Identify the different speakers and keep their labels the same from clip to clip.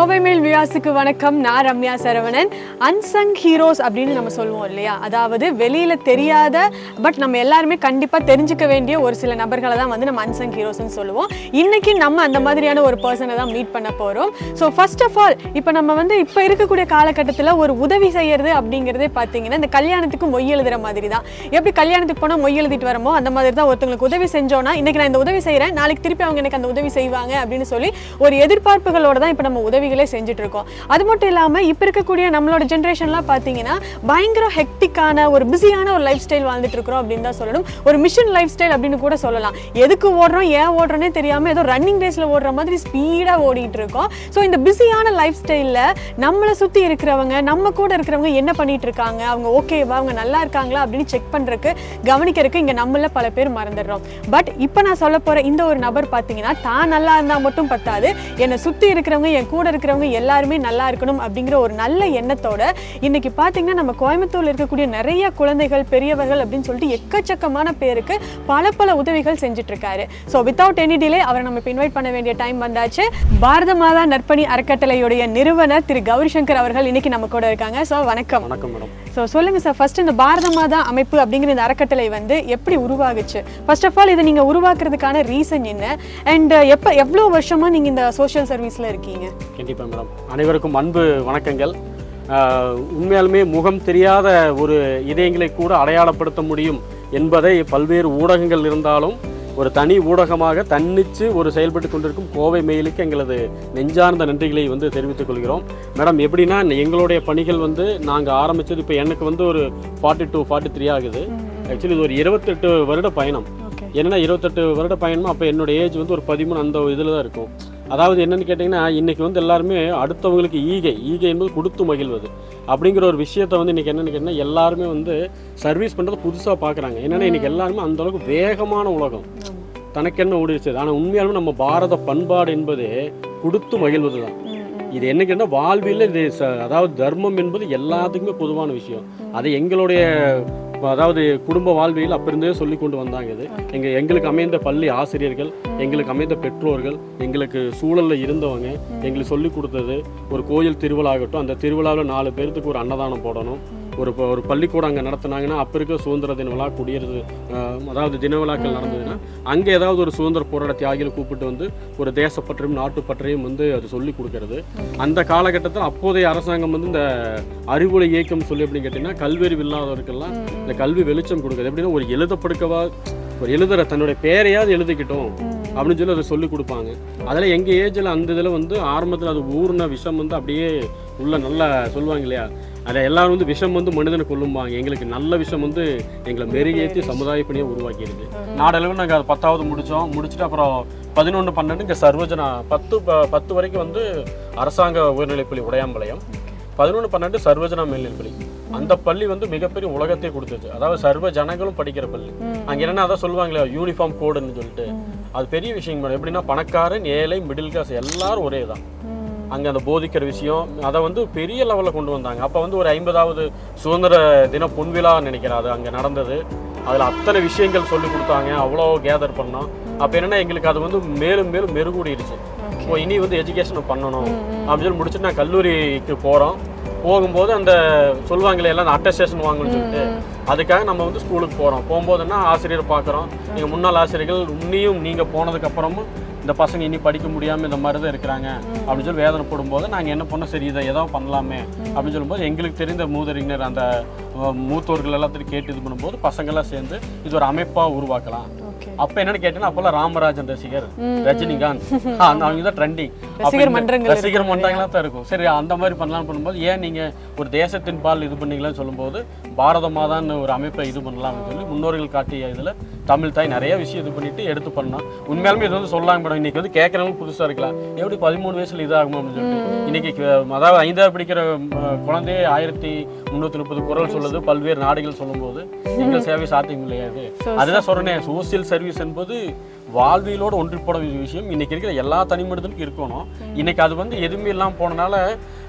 Speaker 1: கோவை மேல் வியாசுக்கு வணக்கம் நான் ரம்யா சரவணன் அன்சங் ஹீரோஸ் அப்படின்னு நம்ம சொல்லுவோம் இல்லையா அதாவது வெளியில தெரியாத பட் நம்ம எல்லாருமே கண்டிப்பா தெரிஞ்சுக்க வேண்டிய ஒரு சில நபர்களை தான் வந்து நம்ம அன்சங் ஹீரோஸ்னு சொல்லுவோம் இன்னைக்கு நம்ம அந்த மாதிரியான ஒரு பர்சனை தான் மீட் பண்ண போறோம் ஸோ ஃபர்ஸ்ட் ஆஃப் ஆல் இப்போ நம்ம வந்து இப்போ இருக்கக்கூடிய காலகட்டத்தில் ஒரு உதவி செய்யறது அப்படிங்கிறதே பார்த்தீங்கன்னா இந்த கல்யாணத்துக்கு மொய் எழுதுற மாதிரி தான் எப்படி கல்யாணத்துக்கு போனால் மொய் எழுதிட்டு வரமோ அந்த மாதிரி தான் ஒருத்தங்களுக்கு உதவி செஞ்சோன்னா இன்னைக்கு நான் இந்த உதவி செய்கிறேன் நாளைக்கு திருப்பி அவங்க எனக்கு அந்த உதவி செய்வாங்க அப்படின்னு சொல்லி ஒரு எதிர்பார்ப்புகளோட தான் இப்போ நம்ம உதவிகளே செஞ்சுட்டு இருக்கோம் அது மட்டும் இல்லாமல் இப்போ இருக்கக்கூடிய நம்மளோட ஜென்ரேஷன்லாம் பார்த்தீங்கன்னா பயங்கர ஹெக்டிக்கான ஒரு பிஸியான ஒரு லைஃப் ஸ்டைல் வாழ்ந்துட்டு இருக்கிறோம் அப்படின்னு தான் சொல்லணும் ஒரு மிஷன் லைஃப் ஸ்டைல் அப்படின்னு கூட சொல்லலாம் எதுக்கு ஓடுறோம் ஏன் ஓடுறோன்னே தெரியாமல் ஏதோ ரன்னிங் ரேஸில் ஓடுற மாதிரி ஸ்பீடாக ஓடிட்டு இருக்கோம் ஸோ இந்த பிஸியான லைஃப் ஸ்டைலில் நம்மளை சுற்றி இருக்கிறவங்க நம்ம கூட இருக்கிறவங்க என்ன பண்ணிட்டு இருக்காங்க அவங்க ஓகேவா அவங்க நல்லா இருக்காங்களா அப்படின்னு செக் பண்ணுறதுக்கு கவனிக்கிறதுக்கு இங்கே நம்மள பல பேர் மறந்துடுறோம் பட் இப்போ நான் சொல்ல போகிற இந்த ஒரு நபர் பார்த்தீங்கன்னா தான் நல்லா இருந்தால் மட்டும் பத்தாது என்னை சுற்றி இருக்கிறவங்க என் கூட இருக்கிறவங்க எல்லாருமே நல்லா இருக்கணும் அப்படிங்கிற ஒரு நல்ல எண்ணத்தோட இன்னைக்கு பார்த்தீங்கன்னா நம்ம கோயம்புத்தூர்ல இருக்கக்கூடிய நிறைய குழந்தைகள் பெரியவர்கள் அப்படின்னு சொல்லிட்டு எக்கச்சக்கமான பேருக்கு பல பல உதவிகள் செஞ்சுட்டு இருக்காரு ஸோ வித்தவுட் எனி டிலே அவரை நம்ம இப்போ இன்வைட் பண்ண வேண்டிய டைம் வந்தாச்சு பாரத மாதா நற்பணி அறக்கட்டளையுடைய நிறுவனர் திரு கௌரி சங்கர் அவர்கள் இன்னைக்கு நம்ம கூட இருக்காங்க ஸோ வணக்கம்
Speaker 2: வணக்கம் மேடம்
Speaker 1: ஸோ சொல்லுங்க சார் ஃபர்ஸ்ட் இந்த பாரத மாதா அமைப்பு அப்படிங்கிற இந்த அறக்கட்டளை வந்து எப்படி உருவாகுச்சு ஃபர்ஸ்ட் ஆஃப் ஆல் இதை நீங்க உருவாக்குறதுக்கான ரீசன் என்ன அண்ட் எப்போ எவ்வளோ வருஷமா நீங்க இந்த சோஷியல் சர்வீஸ்ல இருக்கீங்க
Speaker 2: கண்டிப்பாக மேடம் அனைவருக்கும் அன்பு வணக்கங்கள் ஆஹ், உண்மையாலுமே முகம் தெரியாத ஒரு இதயங்களை கூட அடையாளப்படுத்த முடியும் என்பதை பல்வேறு ஊடகங்கள் இருந்தாலும் ஒரு தனி ஊடகமாக தன்னிச்சு ஒரு செயல்பட்டு கொண்டிருக்கும் கோவை மெயிலுக்கு எங்களது நெஞ்சார்ந்த நன்றிகளை வந்து தெரிவித்துக் கொள்கிறோம் மேடம் எப்படின்னா எங்களுடைய பணிகள் வந்து நாங்கள் ஆரம்பித்தது இப்போ எனக்கு வந்து ஒரு ஃபார்ட்டி டூ ஃபார்ட்டி த்ரீ ஆகுது ஆக்சுவலி இது ஒரு இருபத்தெட்டு வருட பயணம்
Speaker 1: ஓகே
Speaker 2: என்னன்னா இருபத்தெட்டு வருட பயணம் அப்போ என்னோட ஏஜ் வந்து ஒரு பதிமூணு அந்த இதில் தான் இருக்கும் அதாவது என்னன்னு கேட்டிங்கன்னா இன்னைக்கு வந்து எல்லாருமே அடுத்தவங்களுக்கு ஈகை ஈகை என்பது கொடுத்து மகிழ்வது அப்படிங்கிற ஒரு விஷயத்தை வந்து இன்னைக்கு என்னன்னு கேட்டிங்கன்னா எல்லாருமே வந்து சர்வீஸ் பண்ணுறது புதுசாக பார்க்குறாங்க என்னன்னா இன்னைக்கு எல்லாருமே அந்த அளவுக்கு வேகமான உலகம் தனக்கென்ன ஓடிடுச்சு ஆனால் உண்மையாலுமே நம்ம பாரத பண்பாடு என்பது கொடுத்து மகிழ்வது தான் இது என்ன கேட்டால் வாழ்வியல் இது ச- அதாவது தர்மம் என்பது எல்லாத்துக்குமே பொதுவான விஷயம் அதை எங்களுடைய அதாவது குடும்ப வாழ்வியல் அப்பிருந்தே சொல்லி கொண்டு வந்தாங்க இது எங்க எங்களுக்கு அமைந்த பள்ளி ஆசிரியர்கள் எங்களுக்கு அமைந்த பெற்றோர்கள் எங்களுக்கு சூழல்ல இருந்தவங்க எங்களுக்கு சொல்லி கொடுத்தது ஒரு கோயில் திருவிழா ஆகட்டும் அந்த திருவிழாவில் நாலு பேர்த்துக்கு ஒரு அன்னதானம் போடணும் ஒரு ப- ஒரு பள்ளிக்கூடம் அங்கே நடத்துனாங்கன்னா அப்போ இருக்க சுதந்திர தின விழா குடியரசு அஹ், அதாவது தின விழாக்கள் நடந்ததுன்னா அங்கே ஏதாவது ஒரு சுதந்திர போராட்ட தியாகிகளை கூப்பிட்டு வந்து ஒரு தேசப்பற்றையும் நாட்டுப்பற்றையும் வந்து அது சொல்லி கொடுக்கறது அந்த காலகட்டத்தில் அப்போதைய அரசாங்கம் வந்து இந்த அறிவுரை இயக்கம் சொல்லி அப்படின்னு கேட்டிங்கன்னா கல்வியறிவு இல்லாதவருக்கெல்லாம் இந்த கல்வி வெளிச்சம் கொடுக்குது எப்படின்னா ஒரு எழுதப்படுக்கவா ஒரு எழுதுற தன்னுடைய பேரையாவது எழுதிக்கிட்டோம் அப்படின்னு சொல்லி அதை சொல்லி கொடுப்பாங்க அதில் எங்கள் ஏஜில் அந்த இதில் வந்து ஆரம்பத்தில் அது ஊர்ன விஷம் வந்து அப்படியே உள்ள நல்லா சொல்லுவாங்க இல்லையா அதை எல்லாரும் வந்து விஷம் வந்து மனிதனை கொல்லும்பாங்க எங்களுக்கு நல்ல விஷம் வந்து எங்களை மெருகேற்றி சமுதாய பணியை உருவாக்கியிருக்கு நாடளவு நாங்கள் அது பத்தாவது முடித்தோம் முடிச்சுட்டு அப்புறம் பதினொன்று பன்னெண்டு இங்கே சர்வஜனா பத்து ப- பத்து வரைக்கும் வந்து அரசாங்க உயர்நிலைப்பள்ளி உடையாம்பாளையம் பதினொன்று பன்னெண்டு சர்வஜனா மேல்நிலைப்பள்ளி அந்த பள்ளி வந்து மிகப்பெரிய உலகத்தை கொடுத்துச்சு அதாவது சர்வ ஜனங்களும் படிக்கிற பள்ளி அங்க என்னன்னா அதான் சொல்லுவாங்களே யூனிஃபார்ம் கோடுன்னு சொல்லிட்டு அது பெரிய விஷயம் மேடம் எப்படின்னா பணக்காரன் ஏழை மிடில் கிளாஸ் எல்லாரும் ஒரே தான் அங்க அந்த போதிக்கிற விஷயம் அதை வந்து பெரிய லெவல்ல கொண்டு வந்தாங்க அப்ப வந்து ஒரு ஐம்பதாவது சுதந்திர தின பொன்விழா நினைக்கிறேன் அது அங்க நடந்தது அதுல அத்தனை விஷயங்கள் சொல்லி கொடுத்தாங்க அவ்வளோ கேதர் பண்ணோம் அப்ப என்னன்னா எங்களுக்கு அது வந்து மேலும் மேலும் மெருகூடிடுச்சு இப்போ இனி வந்து எஜுகேஷன் பண்ணணும் அப்படின்னு சொல்லி முடிச்சுட்டு நான் கல்லூரிக்கு போறோம் போகும்போது அந்த சொல்லுவாங்களே எல்லாம் அந்த அட்டஸ்டேஷன் வாங்கணும்னு சொல்லிட்டு அதுக்காக நம்ம வந்து ஸ்கூலுக்கு போகிறோம் போகும்போதுன்னா ஆசிரியர் பார்க்குறோம் நீங்கள் முன்னாள் ஆசிரியர்கள் உன்னியும் நீங்கள் போனதுக்கு அப்புறமும் இந்த பசங்க இனி படிக்க முடியாமல் இந்த மாதிரி தான் இருக்கிறாங்க அப்படின்னு சொல்லி வேதனை போடும்போது நாங்கள் என்ன பண்ணோம் சரி இதை ஏதோ பண்ணலாமே அப்படின்னு சொல்லும்போது எங்களுக்கு தெரிந்த மூதறிஞர் அந்த அஹ், மூத்தோர்கள் எல்லாத்தையும் கேட்டு இது பண்ணும்போது பசங்கெல்லாம் சேர்ந்து இது ஒரு அமைப்பாக உருவாக்கலாம்
Speaker 1: ஓகே
Speaker 2: அப்ப என்னன்னு கேட்டீங்கன்னா அப்பெல்லாம் ராமராஜன் ரசிகர் ரஜினிகாந்த் அந்த அவங்க தான் ட்ரெண்டிங்
Speaker 1: ரசிகர் மன்றங்கள்
Speaker 2: ரசிகர் மன்றங்களா தான் இருக்கும் சரி அந்த மாதிரி பண்ணலாம்னு பண்ணும்போது ஏன் நீங்க ஒரு தேசத்தின் பால் இது பண்ணீங்களான்னு சொல்லும்போது பாரத மாதான்னு ஒரு அமைப்பை இது பண்ணலாம்னு சொல்லி முன்னோர்கள் காட்டிய இதுல தமிழ் தாய் நிறைய விஷயம் இது பண்ணிட்டு எடுத்து பண்ணோம் உண்மையாலுமே இது வந்து சொல்லலாம் மேடம் இன்னைக்கு வந்து கேட்கறவங்க புதுசா இருக்கலாம் எப்படி பதிமூணு வயசுல இதாகுமா அப்படின்னு சொல்லிட்டு இன்னைக்கு க- அதாவது ஐந்தாவது படிக்கிற அஹ், குழந்தையே ஆயிரத்தி முந்நூற்றி முப்பது குரல் சொல்லுது பல்வேறு நாடுகள் சொல்லும்போது எங்கள் சேவை சாத்தியம் இல்லையா இது அதுதான் சொல்றேன் சோசியல் சர்வீஸ் என்பது வாழ்வியலோட ஒன்றிப்பட விஷயம் இன்னைக்கு இருக்கிற எல்லா தனி மனிதனுக்கும் இருக்கணும் இன்னைக்கு அது வந்து எதுவுமே இல்லாமல் போனனால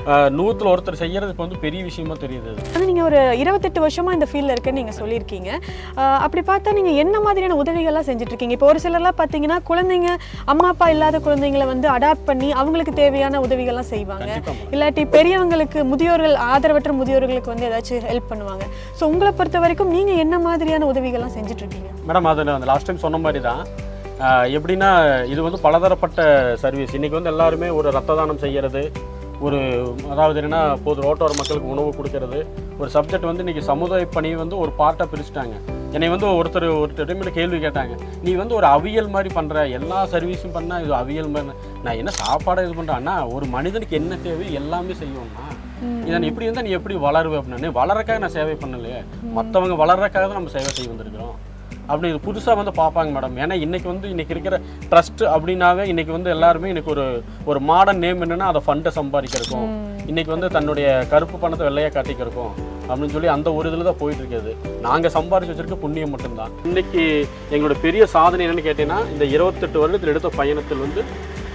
Speaker 2: அஹ், நூத்துல ஒருத்தர் செய்யறது இப்போ வந்து பெரிய விஷயமா தெரியுது அது.
Speaker 1: ஆனால் நீங்கள் ஒரு இருபத்தெட்டு வருஷமா இந்த ஃபீல்டில் இருக்குன்னு நீங்கள் சொல்லியிருக்கீங்க ஆஹ் அப்படி பார்த்தா நீங்கள் என்ன மாதிரியான உதவிகள்லாம் செஞ்சுட்டு இருக்கீங்க இப்போ ஒரு சிலர்லாம் பார்த்தீங்கன்னா குழந்தைங்க அம்மா அப்பா இல்லாத குழந்தைங்களை வந்து அடாப்ட் பண்ணி அவங்களுக்கு தேவையான உதவிகள்லாம் செய்வாங்க
Speaker 2: கண்டிப்பா மேடம்.
Speaker 1: இல்லாட்டி பெரியவங்களுக்கு முதியோர்கள் ஆதரவற்ற முதியோர்களுக்கு வந்து ஏதாச்சும் ஹெல்ப் பண்ணுவாங்க ஸோ உங்களை பொறுத்த வரைக்கும் நீங்கள் என்ன மாதிரியான உதவிகள்லாம் செஞ்சுட்டு இருக்கீங்க
Speaker 2: மேடம் அது நான் லாஸ்ட் டைம் சொன்ன மாதிரி தான் ஆஹ் எப்படின்னா இது வந்து பலதரப்பட்ட சர்வீஸ் இன்னைக்கு வந்து எல்லாருமே ஒரு ரத்த தானம் செய்யறது ஒரு அதாவது என்னன்னா பொது ரோட்டோர மக்களுக்கு உணவு கொடுக்கறது ஒரு சப்ஜெக்ட் வந்து இன்னைக்கு சமுதாய பணி வந்து ஒரு பார்ட்டாக பிரிச்சுட்டாங்க என்னை வந்து ஒருத்தர் ஒரு டைம் கேள்வி கேட்டாங்க நீ வந்து ஒரு அவியல் மாதிரி பண்ற எல்லா சர்வீஸும் பண்ணா இது அவியல் மாதிரி நான் என்ன சாப்பாடை இது பண்றேன்னா ஒரு மனிதனுக்கு என்ன தேவை எல்லாமே செய்வோம்னா இதை நீ இப்படி இருந்தால் நீ எப்படி வளருவே அப்படின்னு வளரக்காக நான் சேவை பண்ணலையே மற்றவங்க வளர்றக்காக தான் நம்ம சேவை செய்ய வந்திருக்கிறோம் அப்படி இது புதுசாக வந்து பார்ப்பாங்க மேடம் ஏன்னா இன்னைக்கு வந்து இன்னைக்கு இருக்கிற ட்ரஸ்ட் அப்படின்னாவே இன்னைக்கு வந்து எல்லாருமே இன்னைக்கு ஒரு ஒரு மாடர்ன் நேம் என்னன்னா அதை ஃபண்டை சம்பாதிக்கிறக்கும் இன்னைக்கு வந்து தன்னுடைய கருப்பு பணத்தை வெள்ளையா காட்டிக்கிறக்கும் அப்படின்னு சொல்லி அந்த ஒரு இதில் தான் போயிட்டு இருக்குது நாங்கள் சம்பாரிச்சு வச்சிருக்க புண்ணியம் மட்டும்தான் இன்னைக்கு எங்களோட பெரிய சாதனை என்னன்னு கேட்டீங்கன்னா இந்த இருபத்தெட்டு வருடத்தில் எடுத்த பயணத்தில் வந்து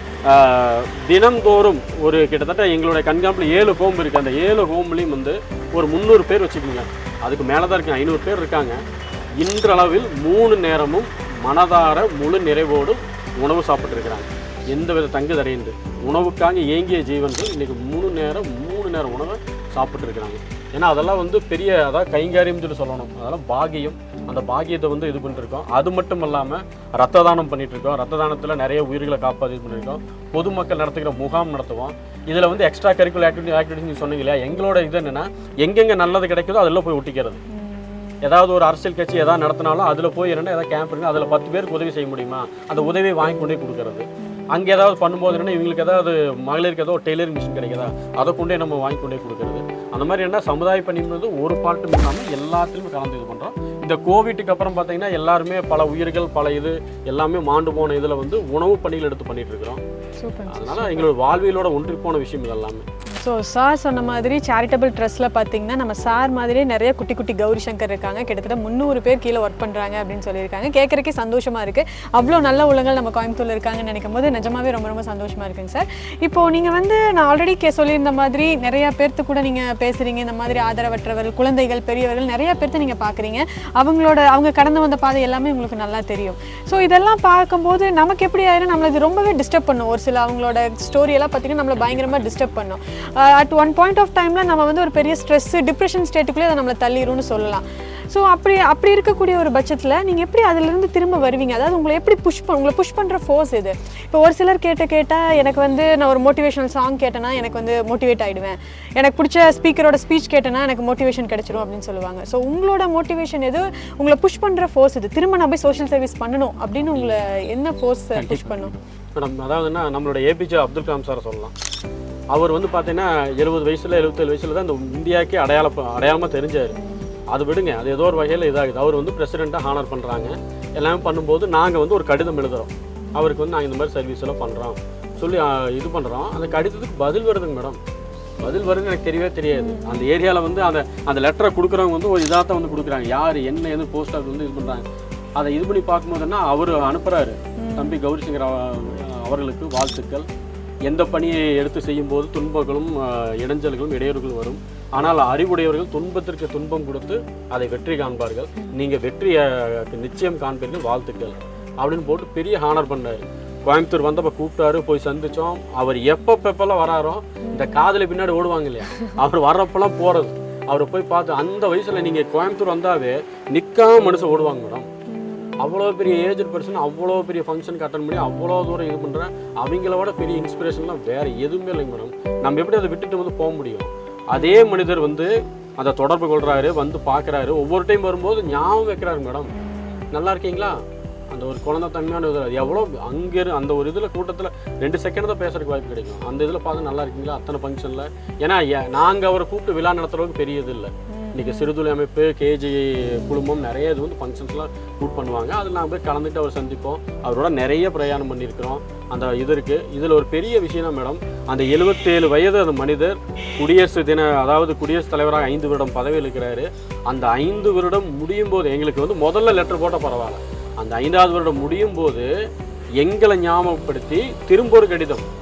Speaker 2: ஆஹ், தினம்தோறும் ஒரு கிட்டத்தட்ட எங்களுடைய கண்காணிப்பில் ஏழு ஹோம் இருக்குது அந்த ஏழு ஹோம்லேயும் வந்து ஒரு முந்நூறு பேர் வச்சுக்கோங்க அதுக்கு மேலே தான் இருக்காங்க ஐநூறு பேர் இருக்காங்க இன்றளவில் மூணு நேரமும் மனதார முழு நிறைவோடு உணவு சாப்பிட்டுருக்கிறாங்க எந்தவித தங்கு தடையின்றி உணவுக்காக ஏங்கிய ஜீவன்கள் இன்னைக்கு மூணு நேரம் மூணு நேரம் உணவை சாப்பிட்டு இருக்கிறாங்க ஏன்னா அதெல்லாம் வந்து பெரிய அதாவது கைங்காரியம் சொல்லி சொல்லணும் அதெல்லாம் பாகியம் அந்த பாகியத்தை வந்து இது பண்ணிருக்கோம் அது மட்டும் இல்லாமல் ரத்த தானம் பண்ணிட்டு இருக்கோம் ரத்த தானத்தில் நிறைய உயிர்களை காப்பாற்றி இது பண்ணியிருக்கோம் பொதுமக்கள் நடத்துகிற முகாம் நடத்துவோம் இதில் வந்து எக்ஸ்ட்ரா கரிக்குலர் ஆக்டிவிட்டி ஆக்டிவிட்டிஸ் நீங்கள் சொன்னீங்க இல்லையா எங்களோட இது என்னென்னா எங்கெங்கே நல்லது கிடைக்குதோ அதில் போய் ஒட்டிக்கிறது ஏதாவது ஒரு அரசியல் கட்சி எதாவது நடத்தினாலும் அதில் போய் என்னென்னா ஏதாவது கேம்ப் இருக்குது அதில் பத்து பேருக்கு உதவி செய்ய முடியுமா அந்த உதவியை வாங்கி கொண்டே கொடுக்கறது அங்கே ஏதாவது பண்ணும்போது என்னன்னா இவங்களுக்கு ஏதாவது மகளிருக்கு ஏதோ டெய்லரிங் மிஷின் கிடைக்குதா அதை கொண்டே நம்ம வாங்கி கொண்டே கொடுக்கறது அந்த மாதிரி என்ன சமுதாய பணின்றது ஒரு பாட்டு இல்லாமல் எல்லாத்துலையுமே கலந்து இது பண்ணுறோம் இந்த கோவிட்டுக்கு அப்புறம் பார்த்தீங்கன்னா எல்லாருமே பல உயிர்கள் பல இது எல்லாமே மாண்டு போன இதில் வந்து உணவு பணிகள் எடுத்து பண்ணிட்டு இருக்கிறோம்
Speaker 1: சூப்பர்
Speaker 2: அதனால எங்களோட வாழ்வியலோட ஒன்றி போன விஷயம் இது எல்லாமே
Speaker 1: ஸோ சார் சொன்ன மாதிரி சேரிட்டபிள் ட்ரஸ்ட்டில் பார்த்தீங்கன்னா நம்ம சார் மாதிரியே நிறைய குட்டி குட்டி கௌரி சங்கர் இருக்காங்க கிட்டத்தட்ட முந்நூறு பேர் கீழே ஒர்க் பண்ணுறாங்க அப்படின்னு சொல்லியிருக்காங்க கேட்குறக்கே சந்தோஷமாக இருக்குது அவ்வளோ நல்ல உள்ளங்கள் நம்ம கோயம்புத்தூர்ல இருக்காங்கன்னு நினைக்கும் போது நிஜமாவே ரொம்ப ரொம்ப சந்தோஷமாக இருக்குங்க சார் இப்போது நீங்கள் வந்து நான் ஆல்ரெடி கே சொல்லியிருந்த மாதிரி நிறைய பேர்த்து கூட நீங்கள் பேசுகிறீங்க இந்த மாதிரி ஆதரவற்றவர்கள் குழந்தைகள் பெரியவர்கள் நிறைய பேர்த்து நீங்கள் பார்க்குறீங்க அவங்களோட அவங்க கடந்து வந்த பாதை எல்லாமே உங்களுக்கு நல்லா தெரியும் ஸோ இதெல்லாம் பார்க்கும்போது நமக்கு எப்படி ஆயிரும் நம்மளை இது ரொம்பவே டிஸ்டர்ப் பண்ணும் ஒரு சில அவங்களோட ஸ்டோரி எல்லாம் பார்த்தீங்கன்னா நம்மளை பயங்கரமாக டிஸ்டர்ப் பண்ணும் அட் ஒன் பாயிண்ட் ஆஃப் டைமில் நம்ம வந்து ஒரு பெரிய ஸ்ட்ரெஸ் டிப்ரெஷன் ஸ்டேட்டுக்குள்ளே அதை நம்மளை தள்ளிடும்னு சொல்லலாம் ஸோ அப்படி அப்படி இருக்கக்கூடிய ஒரு பட்சத்தில் நீங்கள் எப்படி அதிலிருந்து திரும்ப வருவீங்க அதாவது உங்களை எப்படி புஷ் பண்ண உங்களை புஷ் பண்ணுற ஃபோர்ஸ் இது இப்போ ஒரு சிலர் கேட்ட கேட்டால் எனக்கு வந்து நான் ஒரு மோட்டிவேஷனல் சாங் கேட்டேன்னா எனக்கு வந்து மோட்டிவேட் ஆகிடுவேன் எனக்கு பிடிச்ச ஸ்பீக்கரோட ஸ்பீச் கேட்டேன்னா எனக்கு மோட்டிவேஷன் கிடைச்சிரும் அப்படின்னு சொல்லுவாங்க ஸோ உங்களோட மோட்டிவேஷன் எது உங்களை புஷ் பண்ணுற ஃபோர்ஸ் இது திரும்ப நான் போய் சோஷியல் சர்வீஸ் பண்ணணும் அப்படின்னு உங்களை என்ன ஃபோர்ஸ் புஷ் பண்ணும்
Speaker 2: மேடம் அதாவதுன்னா நம்மளோட ஏபிஜே அப்துல் கலாம் சாரை சொல்லலாம் அவர் வந்து பார்த்தீங்கன்னா எழுபது வயசுல எழுபத்தேழு வயசுல தான் இந்த இந்தியாவுக்கே அடையாள அடையாளமாக தெரிஞ்சார் அது விடுங்க அது ஏதோ ஒரு வகையில் இதாகுது அவர் வந்து பிரசிடெண்ட்டாக ஹானர் பண்ணுறாங்க எல்லாமே பண்ணும்போது நாங்கள் வந்து ஒரு கடிதம் எழுதுறோம் அவருக்கு வந்து நாங்கள் இந்த மாதிரி சர்வீஸ் எல்லாம் பண்ணுறோம் சொல்லி ஆ, இது பண்ணுறோம் அந்த கடிதத்துக்கு பதில் வருதுங்க மேடம் பதில் வருதுன்னு எனக்கு தெரியவே தெரியாது அந்த ஏரியாவில் வந்து அந்த அந்த லெட்டரை கொடுக்குறவங்க வந்து ஒரு இதாக வந்து கொடுக்குறாங்க யார் என்ன எது போஸ்ட் ஆஃபீஸ் வந்து இது பண்ணுறாங்க அதை இது பண்ணி பார்க்கும்போதுன்னா அவர் அனுப்புகிறாரு தம்பி கௌரி சங்கர் அவ- அவர்களுக்கு வாழ்த்துக்கள் எந்த பணியை எடுத்து செய்யும்போது துன்பங்களும் ஆஹ், இடைஞ்சல்களும் இடையூறுகள் வரும் ஆனால் அறிவுடையவர்கள் துன்பத்திற்கு துன்பம் கொடுத்து அதை வெற்றி காண்பார்கள் நீங்கள் வெற்றியை நிச்சயம் காண்பீர்கள் வாழ்த்துக்கள் அப்படின்னு போட்டு பெரிய ஹானர் பண்ணாரு கோயம்புத்தூர் வந்தப்ப கூப்பிட்டாரு போய் சந்திச்சோம் அவர் எப்பப்பெல்லாம் வராரோ இந்த காதுல பின்னாடி ஓடுவாங்க இல்லையா அவர் வர்றப்பெல்லாம் போறது அவரை போய் பார்த்து அந்த வயசுல நீங்க கோயம்புத்தூர் வந்தாவே நிக்காம மனுஷன் ஓடுவாங்க மேடம் அவ்வளோ பெரிய ஏஜ் பர்சன் அவ்வளோ பெரிய ஃபங்க்ஷனுக்கு அட்டன் பண்ணி அவ்வளோ தூரம் இது பண்ணுறேன் அவங்களோட பெரிய இன்ஸ்பிரேஷன்லாம் வேற எதுவுமே இல்லைங்க மேடம் நம்ம எப்படி அதை விட்டுட்டு வந்து போக முடியும் அதே மனிதர் வந்து அதை தொடர்பு கொள்றாரு வந்து பார்க்குறாரு ஒவ்வொரு டைம் வரும்போது ஞாபகம் வைக்கிறாரு மேடம் நல்லா இருக்கீங்களா அந்த ஒரு குழந்தை தன்மையான இது அது எவ்வளோ அங்கே அந்த ஒரு இதில் கூட்டத்தில் ரெண்டு செகண்ட் தான் பேசுறதுக்கு வாய்ப்பு கிடைக்கும் அந்த இதில் பார்த்து நல்லா இருக்கீங்களா அத்தனை ஃபங்க்ஷனில் ஏன்னா நாங்கள் அவரை கூப்பிட்டு விழா நடத்துறதுக்கு பெரிய இது இல்லை இன்றைக்கி சிறுதுளை அமைப்பு கேஜி குழுமம் நிறைய இது வந்து ஃபங்க்ஷன்ஸ்லாம் கூட் பண்ணுவாங்க அதில் நாங்கள் போய் கலந்துட்டு அவர் சந்திப்போம் அவரோட நிறைய பிரயாணம் பண்ணியிருக்கிறோம் அந்த இது இருக்குது இதில் ஒரு பெரிய விஷயம் தான் மேடம் அந்த எழுபத்தேழு வயது அந்த மனிதர் குடியரசு தின அதாவது குடியரசுத் தலைவராக ஐந்து வருடம் பதவியில் இருக்கிறாரு அந்த ஐந்து வருடம் முடியும் போது எங்களுக்கு வந்து முதல்ல லெட்டர் போட்டால் பரவாயில்ல அந்த ஐந்தாவது வருடம் முடியும் போது எங்களை ஞாபகப்படுத்தி திரும்ப ஒரு கடிதம்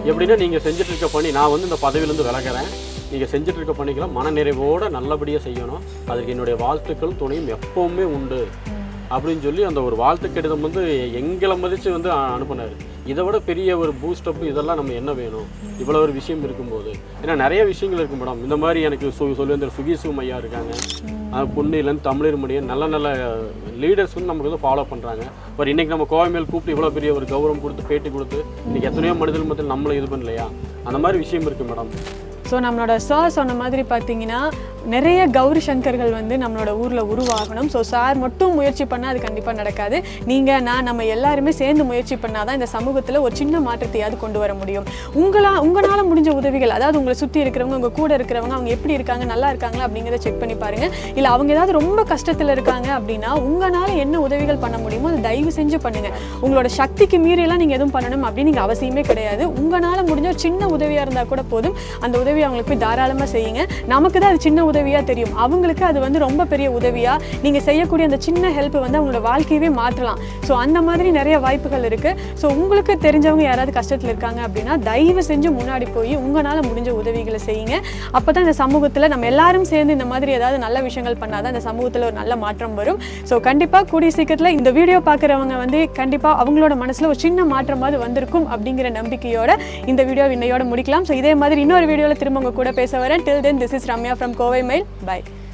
Speaker 2: எப்படின்னா நீங்கள் செஞ்சுட்டு இருக்க பணி நான் வந்து இந்த பதவியிலேருந்து விலகிறேன் நீங்கள் செஞ்சுட்டு இருக்க பணிக்கெல்லாம் மனநிறைவோடு நல்லபடியாக செய்யணும் அதுக்கு என்னுடைய வாழ்த்துக்களும் துணையும் எப்பவுமே உண்டு அப்படின்னு சொல்லி அந்த ஒரு வாழ்த்து கடிதம் வந்து எங்களை மதித்து வந்து அ- அனுப்புனாரு இதை விட பெரிய ஒரு பூஸ்டப் இதெல்லாம் நம்ம என்ன வேணும் இவ்வளோ ஒரு விஷயம் இருக்கும்போது ஏன்னா நிறைய விஷயங்கள் இருக்கு மேடம் இந்த மாதிரி எனக்கு சு சொல்லுவேன் சுகீசும் ஐயா இருக்காங்க அஹ் பொன்னியிலேருந்து தமிழர் முடியும் நல்ல நல்ல லீடர்ஸ் வந்து நமக்கு வந்து ஃபாலோ பண்ணுறாங்க பட் இன்னைக்கு நம்ம கோவை மேல் கூப்பிட்டு இவ்வளோ பெரிய ஒரு கௌரவம் கொடுத்து பேட்டி கொடுத்து இன்னைக்கு எத்தனையோ மனிதர்கள் மத்தியில் நம்மளை இது பண்ணலையா அந்த மாதிரி விஷயம் இருக்குது மேடம்
Speaker 1: ஸோ நம்மளோட சார் சொன்ன மாதிரி பார்த்தீங்கன்னா நிறைய கௌரி சங்கர்கள் வந்து நம்மளோட ஊரில் உருவாகணும் ஸோ சார் மட்டும் முயற்சி பண்ணால் அது கண்டிப்பாக நடக்காது நீங்கள் நான் நம்ம எல்லாருமே சேர்ந்து முயற்சி பண்ணாதான் இந்த சமூகத்தில் ஒரு சின்ன மாற்றத்தையாவது கொண்டு வர முடியும் உங்களா உங்களால் முடிஞ்ச உதவிகள் அதாவது உங்களை சுற்றி இருக்கிறவங்க உங்கள் கூட இருக்கிறவங்க அவங்க எப்படி இருக்காங்க நல்லா இருக்காங்களா அப்படிங்கிறத செக் பண்ணி பாருங்கள் இல்லை அவங்க ஏதாவது ரொம்ப கஷ்டத்தில் இருக்காங்க அப்படின்னா உங்களால் என்ன உதவிகள் பண்ண முடியுமோ அதை தயவு செஞ்சு பண்ணுங்கள் உங்களோட சக்திக்கு மீறியெல்லாம் நீங்கள் எதுவும் பண்ணணும் அப்படின்னு நீங்கள் அவசியமே கிடையாது உங்களால் முடிஞ்ச ஒரு சின்ன உதவியாக இருந்தால் கூட போதும் அந்த உதவி அவங்களுக்கு போய் தாராளமாக செய்யுங்க நமக்கு தான் அது சின்ன உதவியாக தெரியும் அவங்களுக்கு அது வந்து ரொம்ப பெரிய உதவியாக நீங்கள் செய்யக்கூடிய அந்த சின்ன ஹெல்ப் வந்து அவங்களோட வாழ்க்கையவே மாற்றலாம் ஸோ அந்த மாதிரி நிறைய வாய்ப்புகள் இருக்குது ஸோ உங்களுக்கு தெரிஞ்சவங்க யாராவது கஷ்டத்தில் இருக்காங்க அப்படின்னா தயவு செஞ்சு முன்னாடி போய் உங்களால் முடிஞ்ச உதவிகளை செய்யுங்க அப்போ தான் இந்த சமூகத்தில் நம்ம எல்லாரும் சேர்ந்து இந்த மாதிரி ஏதாவது நல்ல விஷயங்கள் பண்ணாதான் இந்த சமூகத்தில் ஒரு நல்ல மாற்றம் வரும் ஸோ கண்டிப்பாக கூடிய சீக்கிரத்தில் இந்த வீடியோ பார்க்குறவங்க வந்து கண்டிப்பாக அவங்களோட மனசில் ஒரு சின்ன மாற்றமாவது வந்திருக்கும் அப்படிங்கிற நம்பிக்கையோட இந்த வீடியோ இன்னையோட முடிக்கலாம் ஸோ இதே மாதிரி இன்னொரு வீடியோவில் திரும்ப உங்க கூட பேச வரேன் till then this is Ramya from Kovai mail by